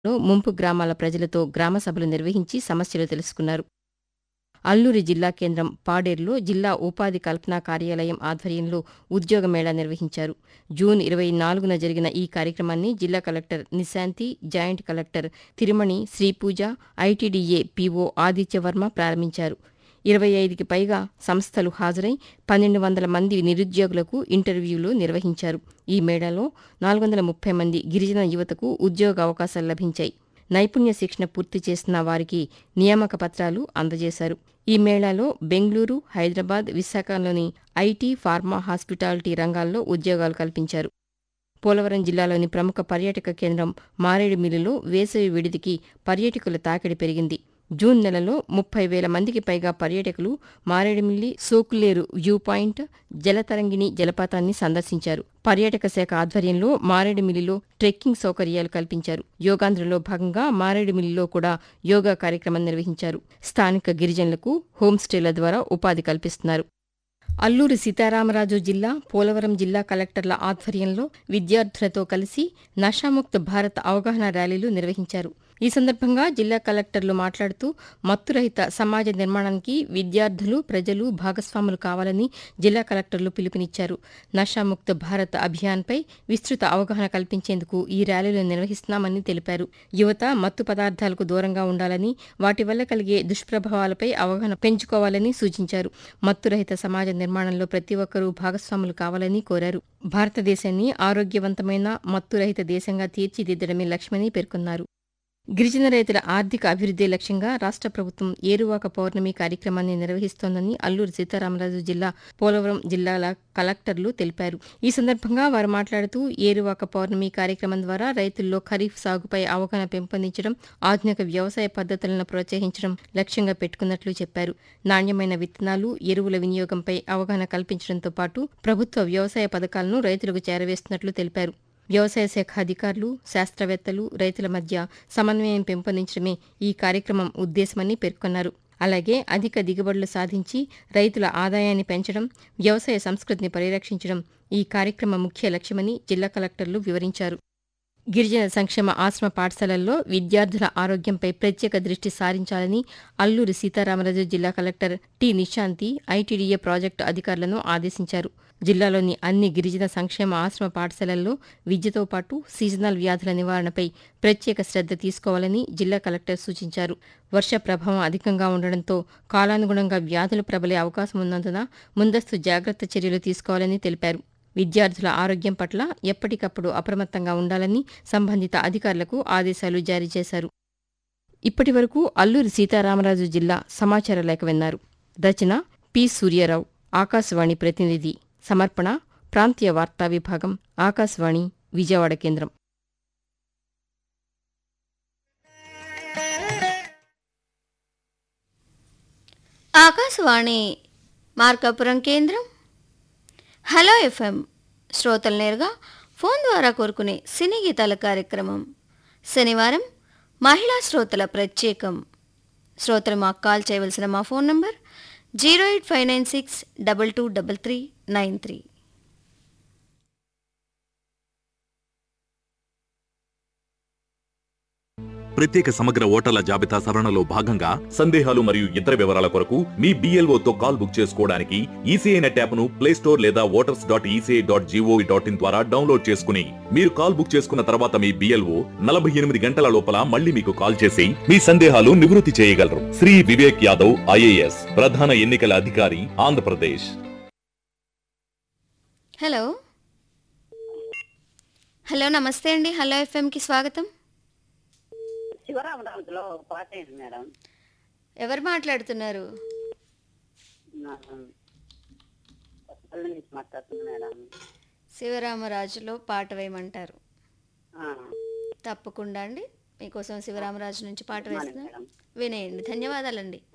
లో ముంపు గ్రామాల ప్రజలతో గ్రామ సభలు నిర్వహించి సమస్యలు తెలుసుకున్నారు అల్లూరి జిల్లా కేంద్రం పాడేరులో జిల్లా ఉపాధి కల్పనా కార్యాలయం ఆధ్వర్యంలో ఉద్యోగ మేళా నిర్వహించారు జూన్ ఇరవై నాలుగున జరిగిన ఈ కార్యక్రమాన్ని జిల్లా collector Nishanthi joint collector Thirumani Sripooja ITDA PO Adityavarma ప్రారంభించారు ఇరవై ఐదుకి పైగా సంస్థలు హాజరై పన్నెండు వందల మంది నిరుద్యోగులకు ఇంటర్వ్యూలు నిర్వహించారు ఈ మేళాలో నాలుగు వందల ముప్పై మంది గిరిజన యువతకు ఉద్యోగ అవకాశాలు లభించాయి నైపుణ్య శిక్షణ పూర్తి చేసిన వారికి నియామక పత్రాలు అందజేశారు ఈ మేళాలో బెంగళూరు హైదరాబాద్ విశాఖలోని ఐటీ ఫార్మా హాస్పిటాలిటీ రంగాల్లో ఉద్యోగాలు కల్పించారు పోలవరం జిల్లాలోని ప్రముఖ పర్యాటక కేంద్రం మారేడుమిల్లిలో వేసవి విడిదికి పర్యాటకుల తాకిడి పెరిగింది జూన్ నెలలో ముప్పై వేల మందికి పైగా పర్యాటకులు మారేడుమిల్లి సోకులేరు వ్యూ పాయింట్ జలతరంగిణి జలపాతాన్ని సందర్శించారు పర్యాటక శాఖ ఆధ్వర్యంలో మారేడుమిల్లిలో ట్రెక్కింగ్ సౌకర్యాలు కల్పించారు యోగాంధ్రలో భాగంగా మారేడుమిల్లిలో కూడా యోగా కార్యక్రమం నిర్వహించారు స్థానిక గిరిజనులకు హోంస్టేల ద్వారా ఉపాధి కల్పిస్తున్నారు అల్లూరి సీతారామరాజు జిల్లా పోలవరం జిల్లా కలెక్టర్ల ఆధ్వర్యంలో విద్యార్థులతో కలిసి నషాముక్త భారత్ అవగాహన ర్యాలీలు నిర్వహించారు ఈ సందర్భంగా జిల్లా కలెక్టర్లు మాట్లాడుతూ మత్తురహిత సమాజ నిర్మాణానికి విద్యార్థులు ప్రజలు భాగస్వాములు కావాలని జిల్లా కలెక్టర్లు పిలుపునిచ్చారు నషాముక్త భారత్ అభియాన్పై విస్తృత అవగాహన కల్పించేందుకు ఈ ర్యాలీలు నిర్వహిస్తున్నామని తెలిపారు యువత మత్తు పదార్థాలకు దూరంగా ఉండాలని వాటి వల్ల కలిగే దుష్ప్రభావాలపై అవగాహన పెంచుకోవాలని సూచించారు మత్తురహిత సమాజ నిర్మాణంలో ప్రతి ఒక్కరూ భాగస్వాములు కావాలని కోరారు భారతదేశాన్ని ఆరోగ్యవంతమైన మత్తురహిత దేశంగా తీర్చిదిద్దడమే లక్ష్యమని పేర్కొన్నారు గిరిజన రైతుల ఆర్థిక అభివృద్ధి లక్ష్యంగా రాష్ట్ర ప్రభుత్వం ఏరువాక పౌర్ణమి కార్యక్రమాన్ని నిర్వహిస్తోందని అల్లూరు సీతారామరాజు జిల్లా పోలవరం జిల్లాల కలెక్టర్లు తెలిపారు ఈ సందర్భంగా వారు మాట్లాడుతూ ఏరువాక పౌర్ణమి కార్యక్రమం ద్వారా రైతుల్లో ఖరీఫ్ సాగుపై అవగాహన పెంపొందించడం ఆధునిక వ్యవసాయ పద్ధతులను ప్రోత్సహించడం లక్ష్యంగా పెట్టుకున్నట్లు చెప్పారు నాణ్యమైన విత్తనాలు ఎరువుల వినియోగంపై అవగాహన కల్పించడంతో పాటు ప్రభుత్వ వ్యవసాయ పథకాలను రైతులకు చేరవేస్తున్నట్లు తెలిపారు వ్యవసాయ శాఖ అధికారులు శాస్త్రవేత్తలు రైతుల మధ్య సమన్వయం పెంపొందించడమే ఈ కార్యక్రమం ఉద్దేశమని పేర్కొన్నారు అలాగే అధిక దిగుబడులు సాధించి రైతుల ఆదాయాన్ని పెంచడం వ్యవసాయ సంస్కృతిని పరిరక్షించడం ఈ కార్యక్రమం ముఖ్య లక్ష్యమని జిల్లా కలెక్టర్లు వివరించారు గిరిజన సంక్షేమ ఆశ్రమ పాఠశాలల్లో విద్యార్థుల ఆరోగ్యంపై ప్రత్యేక దృష్టి సారించాలని అల్లూరి సీతారామరాజు జిల్లా collector T Nishanthi ITDA project అధికారులను ఆదేశించారు జిల్లాలోని అన్ని గిరిజన సంక్షేమ ఆశ్రమ పాఠశాలల్లో విద్యతో పాటు సీజనల్ వ్యాధుల నివారణపై ప్రత్యేక శ్రద్ధ తీసుకోవాలని జిల్లా కలెక్టర్ సూచించారు వర్ష ప్రభావం అధికంగా ఉండడంతో కాలానుగుణంగా వ్యాధులు ప్రబలే అవకాశం ఉన్నందున ముందస్తు జాగ్రత్త చర్యలు తీసుకోవాలని తెలిపారు విద్యార్థుల ఆరోగ్యం పట్ల ఎప్పటికప్పుడు అప్రమత్తంగా ఉండాలని సంబంధిత అధికారులకు ఆదేశాలు జారీ చేశారు ఇప్పటి వరకు అల్లూరి సీతారామరాజు జిల్లా సమాచార లేఖ విన్నారు రచన పి సూర్యారావు ఆకాశవాణి ప్రతినిధి సమర్పణ ప్రాంతీయ వార్తా విభాగం ఆకాశవాణి విజయవాడ కేంద్రం ఆకాశవాణి మార్కాపురం కేంద్రం హలో ఎఫ్ఎం శ్రోతలు నేరుగా ఫోన్ ద్వారా కోరుకునే సినీ గీతాల కార్యక్రమం శనివారం మహిళా శ్రోతల ప్రత్యేకం శ్రోతలు మాకు కాల్ చేయవలసిన మా phone number zero eight five nine six double two double three nine three ప్రత్యేక సమగ్ర ఓటర్ల జాబితా సవరణలో భాగంగా సందేహాలు మరియు ఇతర వివరాల కొరకు మీ BLO తో కాల్ బుక్ చేసుకోవడానికి ఈసీఐ నెట్ యాప్ను ప్లే స్టోర్ లేదా voters dot ECI dot GOV dot in ద్వారా డౌన్లోడ్ చేసుకుని మీరు కాల్ బుక్ చేసుకున్న తర్వాత మీ బిఎల్ఓ నలభై ఎనిమిది గంటల లోపల మళ్ళీ మీకు కాల్ చేసి మీ సందేహాలు నివృత్తి చేయగలరు శ్రీ వివేక్ యాదవ్ ఐఏఎస్ ప్రధాన ఎన్నికల అధికారి ఆంధ్రప్రదేశ్ హలో హలో నమస్తే అండి హలో ఎఫ్ఎంకి స్వాగతం శివరామరాజులో పాట ఏంటి మేడం ఎవరు మాట్లాడుతున్నారు నాకు పల్లె నుంచి మాట్లాడుతున్నా మేడం శివరామరాజులో పాట వేయమంటారు ఆ, తప్పకుండా అండి మీకోసం శివరామరాజు నుంచి పాట అవును వేస్తున్నా మేడం. వినేయండి ధన్యవాదాలండి